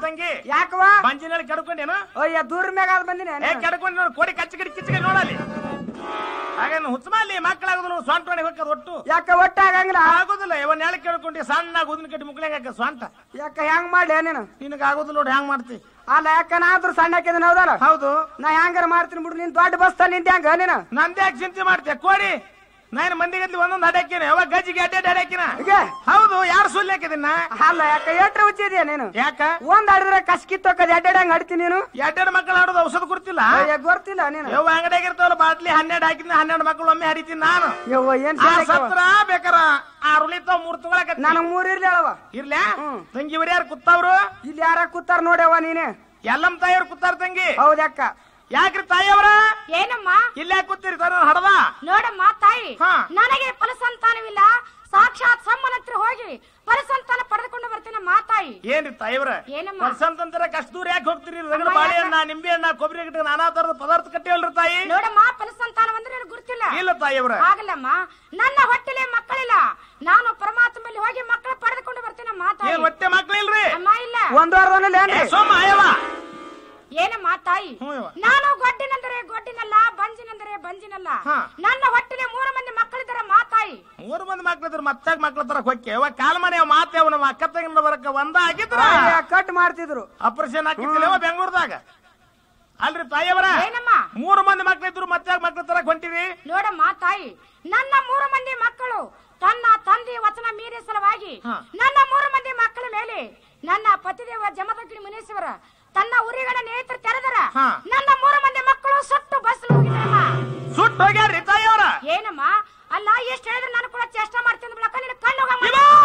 ತಂಗಿ ಯಾಕವ ಬಂಜಿನಲ್ಲಿ ಕೆಡ್ಕೊಂಡೇನು ಅಯ್ಯ ದೂರ ಮ್ಯಾಗ ಆದ್ ಬಂದಿನಿ ಏ ಕೆಡ್ಕೊಂಡು ನೋಡು ಕೋಡಿ ಕಚ್ಚ ಕಡಿ ಕಿಚ್ಚಗೆ ನೋಡಲಿ ಹಾಗೇನು ಹುಚ್ಚಮಲ್ಲಿ ಮಕ್ಕಳಾಗೋದಿಲ್ಲ ಸ್ವಂತ ಹೊಣೆ ಹೋಗ್ತದ ಒಟ್ಟು ಯಾಕ ಒಟ್ಟ ಆಗಂಗಿಲ್ಲ ಆಗೋದಿಲ್ಲ ಇವನ್ ನೆಲ ಕೆಡ್ಕೊಂಡು ಸಣ್ಣ ಉದಿನ ಕಟ್ಟಿ ಮುಕ್ಳಂಗ ಸ್ವಂತ ಯಾಕ ಹೆಂಗ್ ಮಾಡ್ಲಿ ನೀನು ನಿನಗ ಆಗೋದಿಲ್ಲ ನೋಡಿ ಹ್ಯಾಂಗ್ ಮಾಡ್ತಿ ಅಲ್ಲ ಯಾಕ ನಾ ಆದ್ರೂ ಸಣ್ಣ ಹಾಕಿದನ ಹೌದಲ್ಲ ಹೌದು ನಾ ಹೆಂಗಾರ ಮಾಡ್ತೀನಿ ಬಿಡು ನೀನ್ ದೊಡ್ಡ ಬಸ್ ನಿಂತ ಹೆಂಗ ನೀನು ನಂದೇ ಯಾಕೆ ಚಿಂತೆ ಮಾಡ್ತೆ ಕೋಡಿ ನಾನು ಮಂದಿಗಲ್ಲಿ ಒಂದೊಂದು ಹಡಕಿನ ಯಾವಾಗ ಗಜ್ಜಿಗೆ ಅಡ್ಡೆ ಹಡಕಿನ ಈಗ ಹೌದು ಯಾರು ಸುಳ್ಳು ಹಾಕಿದಿನ ಅಲ್ಲ ಯಾಕ ಎಟ್ರ ಹುಚ್ಚಿದ್ಯಾ ನೀನು ಯಾಕ ಒಂದ್ ಆಡಿದ್ರೆ ಕಸ್ಕಿತ್ತೋಕದ್ ಎಡ್ಡೆಡ್ ಹಂಗ ಆಡ್ತೀನಿ ನೀನು ಎರಡೆರಡು ಮಕ್ಕಳು ಆಡೋದು ಔಷಧ ಕೊಡ್ತಿಲ್ಲ ಅಯ್ಯ ಗೊತ್ತಿಲ್ಲ ನೀನು ಯಾವ ಅಂಗಡಿಯಾಗಿರ್ತಾವಲ್ಲ ಬಾಟ್ಲಿ ಹನ್ನೆರಡು ಹಾಕಿದ್ನ ಹನ್ನೆರಡು ಮಕ್ಕಳು ಒಮ್ಮೆ ಹರಿತೀನಿ ನಾನು ಯವ್ವ ಏನ್ ಆ ಶಾಲೆ ಆಕ್ಯವ? ಸತ್ರ ಬೇಕಾರ ಆ ರುಳಿತಾವ್ ಮೂರ್ ತಗೊಳಕ ನನಗ್ ಮೂರ್ ಇರ್ಲಿ ಅಳವ ಇರ್ಲ್ಯಾ ಹ್ಮ್. ತಂಗಿ ಇವ್ರು ಯಾರು ಕುತ್ತವ್ರು ಇಲ್ಲಿ ಯಾರ ಕೂತಾರ ನೋಡ್ಯವ ನೀನೆ ಎಲ್ಲಮ್ಮ ತಾಯಿಯವ್ರು ಕುತ್ತಾರ ತಂಗಿ ಹೌದಕ್ಕ ಯಾಕ್ರಿ ತಾಯಿಯವರ ಏನಮ್ಮ ಇಲ್ಲೇ ಕೂತಿರಿ ತರ ಹಡದ ನೋಡಮ್ಮ ತಾಯಿ ಹಾ. ನನಗೆ ಫಲಸಂತಾನವಿಲ್ಲ ಸಾಕ್ಷಾತ್ ಸಮ್ಮನ ಹತ್ರ ಹೋಗಿ ಫಲಸಂತಾನ ಪಡೆದುಕೊಂಡು ಬರ್ತೀನಮ್ಮ ತಾಯಿ ಏನ್ರಿ ತಾಯಿಯವ್ರ ಏನಮ್ಮ? ವರ್ಷಂತರ ಕಷ್ಟ ದೂರ ಯಾಕೆ ಹೋಗ್ತೀರಿ ರಗಡ ಅಮ್ಮ, ಬಾಳೆಹಣ್ಣ ನಿಂಬೆ ಹಣ್ಣ ಕೊಬ್ಬರಿ ಗಿಡ ನಾನಾ ತರದ ಪದಾರ್ಥ ಕಟ್ಟಿವಲ್ರಿ ತಾಯಿ ನೋಡಮ್ಮ ಫಲಸಂತಾನ ಅಂದ್ರೆ ನನಗೆ ಗುರುತಿಲ್ಲ ಇಲ್ಲ ತಾಯಿಯವ್ರ ಆಗಲ್ಲಮ್ಮ ನನ್ನ ಹೊಟ್ಟೆಲೆ ಮಕ್ಕಳಿಲ್ಲ ನಾನು ಪರಮಾತ್ಮಲ್ಲಿ ಹೋಗಿ ಮಕ್ಕಳ ಪಡೆದುಕೊಂಡು ಬರ್ತೀನಮ್ಮ ತಾಯಿ ಏನ್ ಹೊಟ್ಟೆ ಮಕ್ಳಿಲ್ರಿ ಅಮ್ಮ ಇಲ್ಲ ಒಂದ್ ವಾರದಲ್ಲಿ ಏ, ಏನ್ರಿ ಸೋಮ ಅಯ್ಯವ ಏನಮ್ಮ ತಾಯಿ ಹ್ಞೂ ಯವ್ವ. ನಾನು ಗೊಡ್ಡಿನೆಂದರೆ ಗೊಡ್ಡಿನಲ್ಲ ಬಂಜಿನೆಂದರೆ ಬಂಜಿನಲ್ಲ ಹಾ. ನನ್ನ ಹೊಟ್ಟೆಲೆ ಮೂರು ಮಂದಿ ಮಕ್ಕಳಿದ್ದಾರೆ ಮಾ ತಾಯಿ ಮೂರು ಮಂದಿ ಮಕ್ಳಿದ್ರು ಮತ್ತಾಗ ಮಕ್ಳ ತರ ಹೊಕ್ಕೆ ಅವ ಕಾಲ್ ಮನೆ ಮಾತೆ ಅವ ನಮ್ಮ ಅಕ್ಕ ತಂಗಿನ ಬರಕ ಒಂದ ಆಗಿದ್ರ ಅಯ್ಯ, ಕಟ್ ಮಾಡ್ತಿದ್ರು ಆಪರೇಷನ್ ಹಾಕಿದ್ದಿಲ್ಲ ಅವ ಬೆಂಗಳೂರದಾಗ ಅಲ್ರಿ ತಾಯಿಯವರ ಏನಮ್ಮ ಮೂರು ಮಂದಿ ಮಕ್ಳಿದ್ರು ಮತ್ತಾಗ ಮಕ್ಳ ತರ ಹೊಂಟಿರಿ ನೋಡಮ್ಮ ತಾಯಿ ನನ್ನ ಮೂರು ಮಂದಿ ಮಕ್ಕಳು ತನ್ನ ತಂದೆ ವಚನ ಮೀರಿ ಸಲುವಾಗಿ ಹಾ. ನನ್ನ ಮೂರು ಮಂದಿ ಮಕ್ಕಳ ಮೇಲೆ ನನ್ನ ಪತಿದೇವ ಜಮದಗ್ನಿ ಮುನೀಶ್ವರ ತನ್ನ ಉರಿಗಳ ನೇತ್ರ ತೆರೆದರ ಹಾ. ನನ್ನ ಮೂರು ಮಂದಿ ಮಕ್ಕಳು ಸುಟ್ಟು ಬಸ್ ಹೋಗಿದ್ದಾರಮ್ಮ ಸುಟ್ಟು ಹೋಗ್ಯಾರ್ರಿ ತಾಯಿಯವರ ಏನಮ್ಮ ಅಲ್ಲ ಎಷ್ಟು ಹೇಳಿದ್ರೆ ನಾನು ಕೂಡ ಚೇಷ್ಟ ಮಾಡ್ತೀನಿ ಬಿಡಕ್ಕ ನಿನ್ನ ಕಣ್ಣು ಹೋಗಮ್ಮ.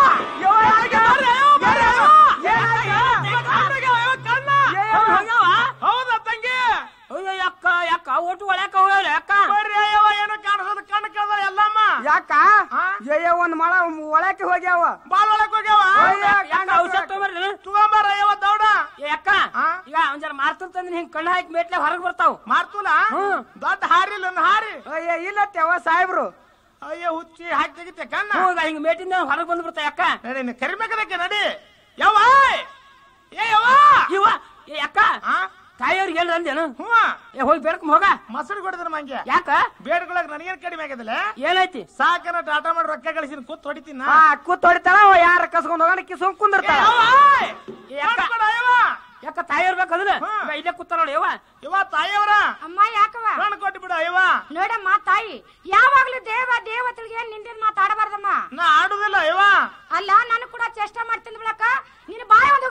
ಹೌದಾ ತಂಗಿ ಅಯ್ಯೋ ಯಾಕ ಯಾಕ ಒಟ್ಟು ಒಳಕ ಹೋಗ್ಯಾಳ ಯಾಕ ಬರ್ರಿ ಅಯ್ಯವ ಏನೋ ಕಾಣಿಸೋದು ಕಣ್ಣು ಕಳ್ದ ಎಲ್ಲಮ್ಮ ಯಾಕ ಹಾ? ಅಯ್ಯ ಒಂದ್ ಮಳ ಒಳಕ್ಕೆ ಹೋಗ್ಯಾವ ಬಾಲ್ ಒಳಕ್ ಹೋಗ್ಯಾವ ಅಯ್ಯ, ಯಾಕ ಔಷಧ ತಗೊಂಬರ್ರಿ ತಗೊಂಬಾರ ಅಯ್ಯವ ದೌಡ ಏ ಅಕ್ಕ ಆ? ಈಗ ಒಂದ್ ಜರ ಮಾರ್ತಂತಂದ್ರೆ ಹಿಂಗ್ ಕಣ್ಣು ಹಾಕಿ ಮೇಟ್ಲೆ ಹೊರಗ್ ಬರ್ತಾವ್ ಮಾರ್ತುಲ ಹ್ಮ್. ದೊಡ್ಡ ಹಾರಿಲ್ಲ ಒಂದು ಹಾರಿ ಅಯ್ಯ ಇಲ್ಲತ್ತೇವ ಸಾಹೇಬ್ರು ಅಯ್ಯ ಹುಚ್ಚಿ ಹಾಕಿ ತೆಗಿತೆ ಕಣ್ಣ ಹ್ಞೂ ಈಗ ಹಿಂಗ್ ಮೇಟಿಂದ ಹೊರಗ್ ಬಂದ್ ಬರ್ತಾವ ಯಾಕ ನಡಿ ನೀ ಕರಿಬೇಕದಕ್ಕೆ ನಡಿ ಯವ್ವ ಏ ಯವ್ವ ಇವ ಏ ಅಕ್ಕ ಆ? ತಾಯಿಯವ್ರಿಗೆ ಹೇಳ್ರಿ ಅಂದೇನು ಹ್ಞೂ ಏ ಹೋಗಿ ಬೇಡ್ಕೊಂಡ್ ಹೋಗ ಮೊಸರು ಕೊಡಿದ್ರ ಮಂಗೆ ಯಾಕ ಬೇಡ್ಕೊಳಕ್ ನನಗೇನ್ ಕಡಿಮೆ ಆಗದಿಲ್ಲ ಏನೈತಿ ಸಾಕನ ಟಾಟಾ ಮಾಡಿ ರೊಕ್ಕ ಗಳಿಸಿನ ಕೂತ್ ಹೊಡಿತೀನ ಹಾ ಕೂತ್ ಹೊಡಿತಾಳ ಅವ ಯಾರ ಕಸ್ಕೊಂಡ್ ಹೋಗೋಣ ಕಿಸ್ಕೊಂಡ್ ಕುಂದಿರ್ತಾಳ ಏ ಅಕ್ಕ ಯಾಕ ತಾಯಿಯವ್ರ ಬೇಕಂದ್ರೆ ಹ್ಮ್. ಈಗ ಇಲ್ಲೇ ಕೂತಾರ ನೋಡಿ ಯವ್ವ ಇವ ತಾಯಿಯವರ ಅಮ್ಮ ಯಾಕವ ಕಣ್ಣು ಕೊಟ್ಟು ಬಿಡು ಅಯ್ಯವ ನೋಡಮ್ಮ ತಾಯಿ ಯಾವಾಗ್ಲೂ ದೇವ ದೇವತೆಗಳಿಗೆ ನಿಂದಿನ ಮಾತಾಡಬಾರ್ದಮ್ಮ ನಾ ಆಡುದಿಲ್ಲ ಅಯ್ಯವ ಅಲ್ಲ ನಾನು ಕೂಡ ಚೇಷ್ಟ ಮಾಡ್ತೀನಿ ಬಿಡಕ್ಕ ನೀನು ಬಾಯಿ ಒಂದು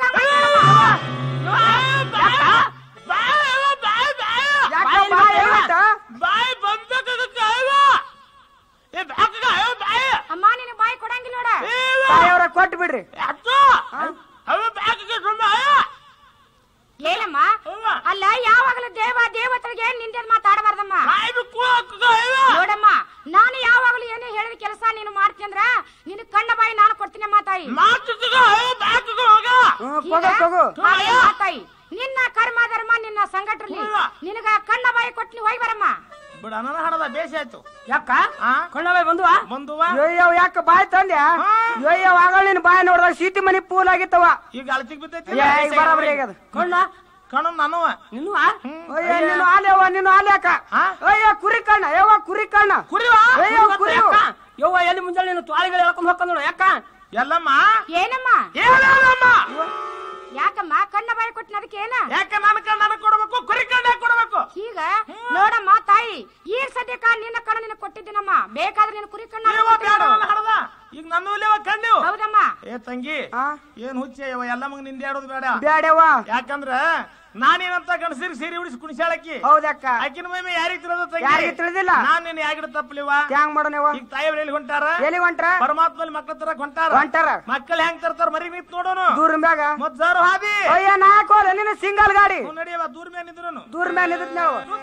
ಯಾಕ ಬಾಯಲ್ಲಿ ಬಾಯ್ ಬರ್ತಾವ? ಏನಾಯ್ತ? ಬಾಯಿ ಬಂದಕ್ಕ ಅಯ್ಯವ ಏ ಬ್ಯಾಕಗ ಅಯ್ಯವ ಬಾಯಿ ಅಮ್ಮ ನೀನು ಬಾಯಿ ಕೊಡಂಗಿಲ್ಲ ನೋಡ ತಾಯಿಯವ್ರ ಕೊಟ್ಟು ಬಿಡ್ರಿ ಅಚ್ಚು ಅವ ಬ್ಯಾಕಗ ಸುಮ್ಮನೆ ಅಯ್ಯವ ಏನಮ್ಮ ಅವ್ವ. ಅಲ್ಲ ಯಾವಾಗಲೂ ದೇವ ದೇವತೆಗಳಿಗೆ ನಿಂದಿನ ಮಾತಾಡಬಾರ್ದಮ್ಮ ಬಾಯಿ ಬಿಕ್ಕು ಅಕ್ಕಗ ಅಯ್ಯವ ನೋಡಮ್ಮ ನಾನು ಯಾವಾಗಲೂ ಏನೇ ಹೇಳಿದ ಕೆಲಸ ನೀನು ಮಾಡ್ತೀನಿ ಅಂದ್ರ ನಿನ್ನ ಕಣ್ಣ ಬಾಯಿ ನಾನು ಕೊಡ್ತೀನಿ ಅಮ್ಮ ತಾಯಿ ಮಾತುಕಗ ಅಯ್ಯವ ಬ್ಯಾಕಗ ಹೋಗ ಹ್ಮ್ ಕೊಗು ಕೊಗು ಹಾಗೆ ಅಮ್ಮ ತಾಯಿ ನಿನ್ನ ಕರ್ಮ ಧರ್ಮ ನಿನ್ನ ಸಂಘಟನೆ ಅವ್ವ. ನಿನಗ ಕಣ್ಣ ಬಾಯಿ ಕೊಟ್ಟು ಹೋಗಿ ಬರಮ್ಮ ಬಿಡ ನನ್ನ ಹಣದ ಬೇಷ ಆಯ್ತು ಯಾಕ ಆ? ಕೊಂಡವೆ ಬಂದುವ ಬಂದುವ ಅಯ್ಯವ್ ಯಾಕ ಬಾಯ್ ತಂದ್ಯಾ ಹಾ. ಅಯ್ಯವ್ ಆಗಳ ನಿನ್ ಬಾಯ್ ನೋಡಿದಾಗ ಸೀಟಿ ಮನಿ ಪೂಲ್ ಆಗಿತ್ತವ ಈಗ ಅಳತಿಗ್ ಬಿದ್ದೈತಿ ಏ, ಈಗ ಬರಾಬರಿ ಆಗ್ಯದ ಕೊಂಡ ಕಣ ನಾನು ನಿನ್ನು ಅಯ್ಯ ನೀನು ಆಲ್ಯವ ನೀನು ಆಲ್ಯಾಕ ಹಾ? ಅಯ್ಯ ಕುರಿ ಕಣ್ಣ ಯವ್ವ ಕುರಿ ಕಣ್ಣ ಕುರಿವಾ ಅಯ್ಯೋ ಕುರಿ ಯಾಕ ಯವ್ವ ಎಲ್ಲಿ ಮುಂಜಾನೆ ನೀನು ತ್ವಾಳಿಗಳು ಹೇಳ್ಕೊಂಡ್ ಹೋಗ್ಕೊಂಡ್ ನೋಡು ಯಾಕ ಎಲ್ಲಮ್ಮ ಏನಮ್ಮ ಹೇಳಮ್ಮ ಯಾಕಮ್ಮ ಕಣ್ಣ ಬಾಯಿ ಕೊಟ್ಟಿನ ಅದಕ್ಕೆ ಏನ ಯಾಕೆ ನನ್ನ ಕಣ್ಣು ನನಗ್ ಕೊಡ್ಬೇಕು ಕುರಿ ಕಣ್ಣು ಯಾಕೆ ಕೊಡ್ಬೇಕು ಈಗ ನೋಡಮ್ಮ ತಾಯಿ ಈಗ ಸದ್ಯಕ್ಕ ನಿನ್ನ ಕಣ್ಣ ನಿನಗೆ ಕೊಟ್ಟಿದ್ದೀನಮ್ಮ ಬೇಕಾದ್ರೆ ನಿನ್ನ ಕುರಿ ಕಣ್ಣ ಅಯ್ಯವ್ವ, ಬೇಡ ನನ್ನ ಹಣದ ಈಗ ನನ್ನ ಒಲೆವ ಕಣ್ಣು ಹೌದಮ್ಮ ಏ ತಂಗಿ ಆ? ಏನ್ ಹುಚ್ಚ ಅಯ್ಯವ ಎಲ್ಲ ಮಗ ನಿಂದೆ ಆಡೋದು ಬೇಡ ಬ್ಯಾಡ್ಯವ್ವ ಯಾಕಂದ್ರ ನಾನೇನಂತ ಗಣಸಿರಿ ಸೀರೆ ಉಡಿಸಿ ಕುಣಿಸಾಳಕ್ಕಿ ಹೌದಕ್ಕ ಆಕಿನ ಮೈ ಯಾರಿಗ್ ತಿಳಿದ ತಂಗಿ ಯಾರಿಗ್ ತಿಳಿದಿಲ್ಲ? ನಾನ್ ನಿನ್ ಯಾಗಿಡ ತಪ್ಪಲಿವ ಹ್ಯಾಂಗ್ ಮಾಡೋಣವ ಈಗ ತಾಯಿಯವ್ರು ಎಲ್ಲಿ ಹೊಂಟಾರ ಎಲ್ಲಿ ಹೊಂಟ್ರ ಪರಮಾತ್ಮಲ್ಲಿ ಮಕ್ಕಳ ತರ ಹೊಂಟಾರ ಹೊಂಟಾರ ಮಕ್ಕಳು ಹೆಂಗ್ ತರ್ತಾರ ಮರಿ ನಿಂತ್ ನೋಡೋನು ದೂರ ಮ್ಯಾಗ ಮತ್ ಜಾರು ಹಾದಿ ಅಯ್ಯ ನಾಕೋಲ ನಿನ್ನ ಸಿಂಗಲ್ ಗಾಡಿ ನಡೆಯವ ದೂರ ಮೇಲೆ ನಿಂದ್ರು ದೂರ ಮ್ಯಾಲ ನಿಂತ ನಾವು